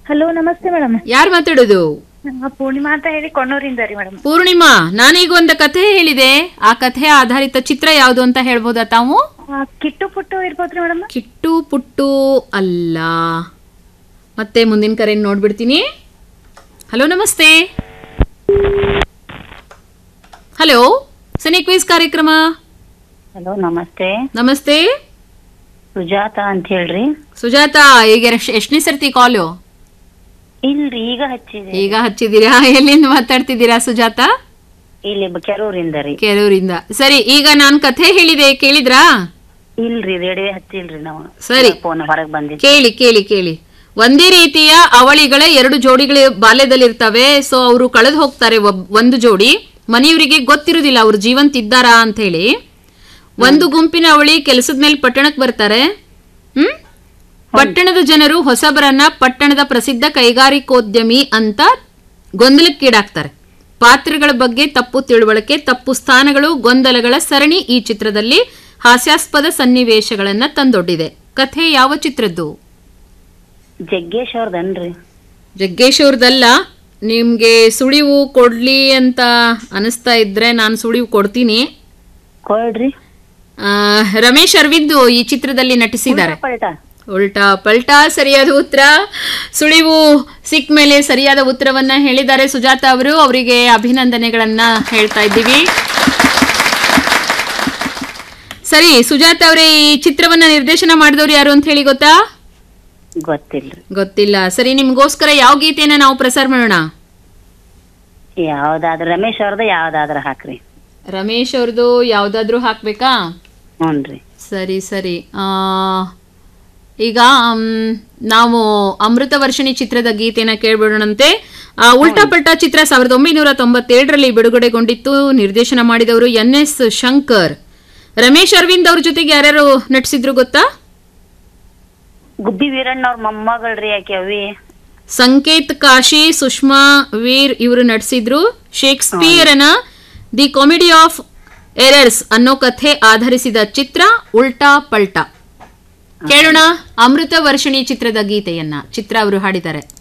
hello ನಮಸ್ತೆ madam ಯಾರು ಮಾತಾಡೋದು ಪೂರ್ಣಿಮಾ ಅಂತ ಹೇಳಿ ಕೊಣ್ಣೂರಿಂದ ರೀ ಮೇಡಮ್ ಪೂರ್ಣಿಮಾ ನಾನೀಗ ಒಂದು ಕಥೆ ಹೇಳಿದೆ ಆ ಕಥೆ ಆಧಾರಿತ ಚಿತ್ರ ಯಾವುದು ಅಂತ ಹೇಳ್ಬೋದಾ ತಾವು ಕಿಟ್ಟು ಪುಟ್ಟು ಇರ್ಬೋದ್ರಿ ಮೇಡಮ್ ಕಿಟ್ಟು ಪುಟ್ಟು ಅಲ್ಲ ಮತ್ತೆ ಮುಂದಿನ ಕರೆ ನೋಡ್ಬಿಡ್ತೀನಿ hello namaste hello sunny quiz ಕಾರ್ಯಕ್ರಮ ಹಲೋ ನಮಸ್ತೆ ನಮಸ್ತೆ ಸುಜಾತ ಅಂತ ಹೇಳ್ರಿ ಸುಜಾತ ಈಗ ಎಷ್ಟ್- ಎಷ್ಟನೇ ಸರ್ತಿ ಕಾಲು ಇಲ್ರಿ ಈಗ ಹಚ್ಚಿದೆ ಈಗ ಹಚ್ಚಿದ್ದೀರಾ ಎಲ್ಲಿಂದ ಮಾತಾಡ್ತಿದ್ದೀರಾ ಸುಜಾತ ಇಲ್ಲಿ ಬ- ಕೆರೂರಿಂದ ರೀ ಕೆರೂರಿಂದ ಸರಿ ಈಗ ನಾನು ಕಥೆ ಹೇಳಿದೆ ಕೇಳಿದ್ರಾ ಇಲ್ರಿ ರೇಡಿಯೋ ಹಚ್ಚಿಲ್ರಿ ನಾವು ಸರಿ ಫೋನ್ ಹೊರಗ್ ಬಂದಿದ್ವಿ ಕೇಳಿ ಕೇಳಿ ಕೇಳಿ ಒಂದೇ ರೀತಿಯ ಅವಳಿಗಳ ಎರಡು ಜೋಡಿಗಳು ಬಾಲ್ಯದಲ್ಲಿರ್ತವೆ ಸೊ ಅವರು ಕಳೆದು ಹೋಗ್ತಾರೆ ಒಬ್- ಒಂದು ಜೋಡಿ ಮನೆಯವರಿಗೆ ಗೊತ್ತಿರುದಿಲ್ಲ ಅವ್ರು ಜೀವಂತ ಇದ್ದಾರಾ ಅಂತ ಹೇಳಿ ಒಂದು ಗುಂಪಿನ ಅವಳಿ ಕೆಲಸದ ಮೇಲೆ ಪಟ್ಟಣಕ್ಕೆ ಬರ್ತಾರೆ ಹ್ಮ್ ಪಟ್ಟಣದ ಜನರು ಹೊಸಬರನ್ನ ಪಟ್ಟಣದ ಪ್ರಸಿದ್ಧ ಕೈಗಾರಿಕೋದ್ಯಮಿ ಅಂತ ಗೊಂದಲಕ್ಕೀಡಾಗ್ತಾರೆ ಪಾತ್ರಗಳ ಬಗ್ಗೆ ತಪ್ಪು ತಿಳುವಳಿಕೆ ತಪ್ಪು ಸ್ಥಾನಗಳು ಗೊಂದಲಗಳ ಸರಣಿ ಈ ಚಿತ್ರದಲ್ಲಿ ಹಾಸ್ಯಾಸ್ಪದ ಸನ್ನಿವೇಶಗಳನ್ನ ತಂದೊಡ್ಡಿದೆ ಕಥೆ ಯಾವ ಚಿತ್ರದ್ದು ಜಗ್ಗೇಶ್ ಅವ್ರದನ್ರಿ ಜಗ್ಗೇಶ್ ಅವ್ರದ್ದಲ್ಲ ನಿಮ್ಗೆ ಸುಳಿವು ಕೊಡ್ಲಿ ಅಂತ ಅನಿಸ್ತಾ ಇದ್ರೆ ನಾನು ಸುಳಿವು ಕೊಡ್ತೀನಿ ಕೊಡ್ರಿ ಆ, ರಮೇಶ್ ಅರವಿಂದ್ ಈ ಚಿತ್ರದಲ್ಲಿ ನಟಿಸಿದ್ದಾರೆ ಪಲ್ಟ ಉಲ್ಟಾ ಪಲ್ಟಾ ಸರಿಯಾದ ಉತ್ತರ ಸುಳಿವು ಸಿಕ್ಕ ಮೇಲೆ ಸರಿಯಾದ ಉತ್ತರವನ್ನ ಹೇಳಿದ್ದಾರೆ ಸುಜಾತ ಅವರು ಅವರಿಗೆ ಅಭಿನಂದನೆಗಳನ್ನ ಹೇಳ್ತಾ ಇದ್ದೀವಿ ಸರಿ ಸುಜಾತ ಅವರೇ ಈ ಚಿತ್ರವನ್ನ ನಿರ್ದೇಶನ ಮಾಡಿದವ್ರು ಯಾರು ಅಂತ ಹೇಳಿ ಗೊತ್ತಾ ಗೊತ್ತಿಲ್ರಿ ಗೊತ್ತಿಲ್ಲ ಸರಿ ನಿಮ್ಗೋಸ್ಕರ ಯಾವ ಗೀತೆಯನ್ನ ನಾವು ಪ್ರಸಾರ ಮಾಡೋಣ ಯಾವ್ದಾದ್ರ ರಮೇಶ್ ಅವ್ರದ ಯಾವ್ದಾದ್ರ ಹಾಕ್ರಿ ರಮೇಶ್ ಅವ್ರದ್ದು ಯಾವ್ದಾದ್ರೂ ಹಾಕ್ಬೇಕಾ ಹ್ಞೂನ್ರಿ ಸರಿ ಸರಿ ಆ, ಈಗ ಮ್, ನಾವು ಅಮೃತ ವರ್ಷಿಣಿ ಚಿತ್ರದ ಗೀತೆನ ಕೇಳ್ಬಿಡೋಣಂತೆ ಆ, ಉಲ್ಟಾ ಪಲ್ಟಾ ಚಿತ್ರ ಸಾವಿರದ ಒಂಬೈನೂರ ತೊಂಬತ್ತೇಳರಲ್ಲಿ ಬಿಡುಗಡೆಗೊಂಡಿತ್ತು ನಿರ್ದೇಶನ ಮಾಡಿದವರು ಎನ್ ಎಸ್ ಶಂಕರ್ ರಮೇಶ್ ಅರವಿಂದ್ ಅವ್ರ ಜೊತೆಗೆ ಯಾರ್ಯಾರು ನಟಿಸಿದ್ರು ಗೊತ್ತಾ ಗುಬ್ಬಿ ವೀರಣ್ಣ ಅವ್ರ ಮೊಮ್ಮಗಳ್ರಿ ಯಾಕೆ ಅವಿ ಸಂಕೇತ್ ಕಾಶಿ ಸುಷ್ಮಾ ವೀರ್ ಇವರು ನಟಿಸಿದ್ರು ಶೇಕ್ಸ್ಪಿಯರನ ದಿ ಕಾಮಿಡಿ ಆಫ್ ಎರರ್ಸ್ ಅನ್ನೋ ಕಥೆ ಆಧರಿಸಿದ ಚಿತ್ರ ಉಲ್ಟಾ ಪಲ್ಟಾ ಕೇಳೋಣ ಅಮೃತ ವರ್ಷಿಣಿ ಚಿತ್ರದ ಗೀತೆಯನ್ನ ಚಿತ್ರ ಅವರು ಹಾಡಿದ್ದಾರೆ